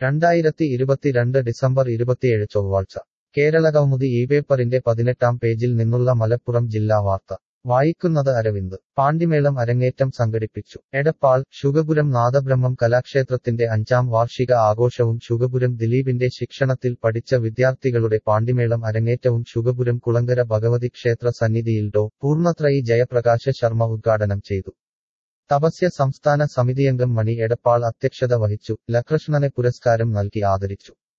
രണ്ടായിരത്തി ഇരുപത്തിരണ്ട് ഡിസംബർ ഇരുപത്തിയേഴ് ചൊവ്വാഴ്ച കേരളകൗമുദി ഈ പേപ്പറിന്റെ പതിനെട്ടാം പേജിൽ നിന്നുള്ള മലപ്പുറം ജില്ലാ വാർത്ത വായിക്കുന്നത് അരവിന്ദ് പാണ്ടിമേളം അരങ്ങേറ്റം സംഘടിപ്പിച്ചു എടപ്പാൾ ശുഗപുരം നാദബ്രഹ്മം കലാക്ഷേത്രത്തിന്റെ അഞ്ചാം വാർഷിക ആഘോഷവും ശുഗപുരം ദിലീപിന്റെ ശിക്ഷണത്തിൽ പഠിച്ച വിദ്യാർത്ഥികളുടെ പാണ്ടിമേളം അരങ്ങേറ്റവും ശുഗപുരം കുളങ്കര ഭഗവതി ക്ഷേത്ര സന്നിധിയിൽ ഡോ പൂർണ്ണത്രയി ജയപ്രകാശ ശർമ്മ ഉദ്ഘാടനം ചെയ്തു തപസ്യ സംസ്ഥാന സമിതിയംഗം മണി എടപ്പാൾ അധ്യക്ഷത വഹിച്ചു ലകൃഷ്ണനെ പുരസ്കാരം നൽകി ആദരിച്ചു